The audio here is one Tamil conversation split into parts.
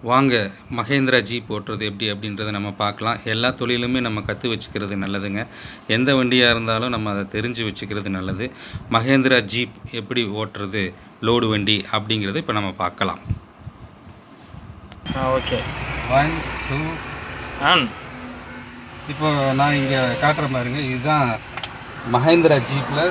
வாங்க மகேந்திரா ஜீப் ஓட்டுறது எப்படி அப்படின்றத நம்ம பார்க்கலாம் எல்லா தொழிலுமே நம்ம கற்று வச்சுக்கிறது நல்லதுங்க எந்த வண்டியாக இருந்தாலும் நம்ம அதை தெரிஞ்சு வச்சுக்கிறது நல்லது மகேந்திரா ஜீப் எப்படி ஓட்டுறது லோடு வண்டி அப்படிங்கிறத இப்போ நம்ம பார்க்கலாம் ஆ ஓகே ஒன் டூ ஆன் இப்போ நான் இங்கே காட்டுற பாருங்க இதுதான் மஹேந்திரா ஜீப்பில்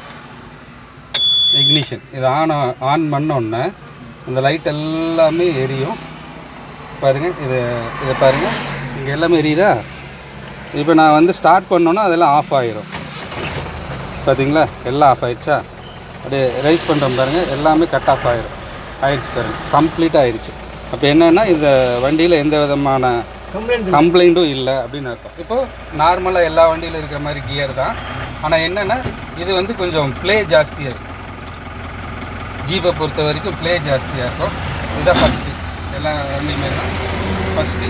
இக்னிஷன் இது ஆன் ஆன் பண்ணோன்னே இந்த லைட் எல்லாமே எரியும் பாருங்கள் இது இதை பாருங்கள் இங்கே எல்லாமே எரியுதா இப்போ நான் வந்து ஸ்டார்ட் பண்ணோன்னா அதெல்லாம் ஆஃப் ஆயிரும் பார்த்தீங்களா எல்லாம் ஆஃப் ஆயிடுச்சா அப்படியே ரைஸ் பண்ணுறோம் பாருங்கள் எல்லாமே கட் ஆஃப் ஆயிரும் ஆயிடுச்சு பாருங்கள் கம்ப்ளீட்டாக ஆயிடுச்சு அப்போ என்னென்னா இந்த வண்டியில் எந்த விதமான கம்ப்ளைண்ட்டும் இல்லை அப்படின்னு அர்த்தம் இப்போ நார்மலாக எல்லா வண்டியிலும் இருக்கிற மாதிரி கியர் தான் ஆனால் என்னென்னா இது வந்து கொஞ்சம் ப்ளே ஜாஸ்தியாக இருக்கும் ஜீப்பை பொறுத்த வரைக்கும் ப்ளே ஜாஸ்தியாக இருக்கும் இதுதான் ஃபஸ்ட்டு எல்லா வண்டியுமே தான் ஃபஸ்ட்டு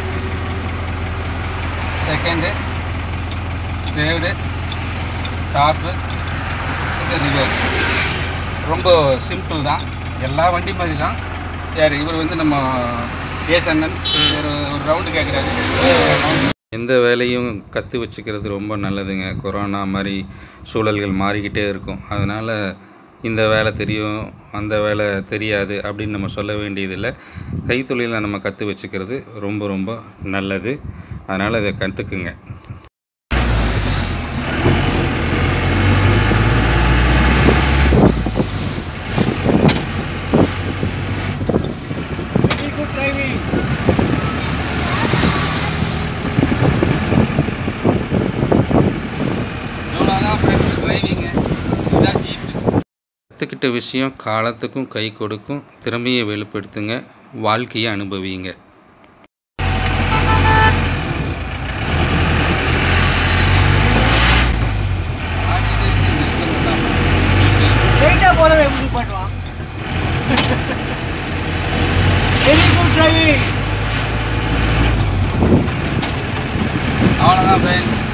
செகண்டு தேர்டு டாப்பு இது ரிவர்ஸ் ரொம்ப சிம்பிள் தான் எல்லா வண்டி மாதிரி தான் யார் இவர் வந்து நம்ம ஏசண்ணன் ஒரு ஒரு ரவுண்டு கேட்குறாரு எந்த வேலையும் கற்று வச்சுக்கிறது ரொம்ப நல்லதுங்க கொரோனா மாதிரி சூழல்கள் மாறிக்கிட்டே இருக்கும் அதனால் இந்த வேலை தெரியும் அந்த வேலை தெரியாது அப்படின்னு நம்ம சொல்ல வேண்டியதில்லை கைத்தொழிலை நம்ம கற்று வச்சுக்கிறது ரொம்ப ரொம்ப நல்லது அதனால் இதை கற்றுக்குங்க வெரி குட் டிரைவிங் இவ்வளோதான் ஃப்ரெண்ட்ஸ் டிரைவிங்கு இதுதான் ஜீப்பு கற்றுக்கிட்ட விஷயம் காலத்துக்கும் கை கொடுக்கும் திறமையை வெளிப்படுத்துங்க வாழ்க்கையை அனுபவிங்க ஸ்ட்ரைட்டாக போகிறவன் எப்படி பண்ணுவான் வெரி குட் டிரைவிங் அவ்வளோதான் ஃப்ரெண்ட்ஸ்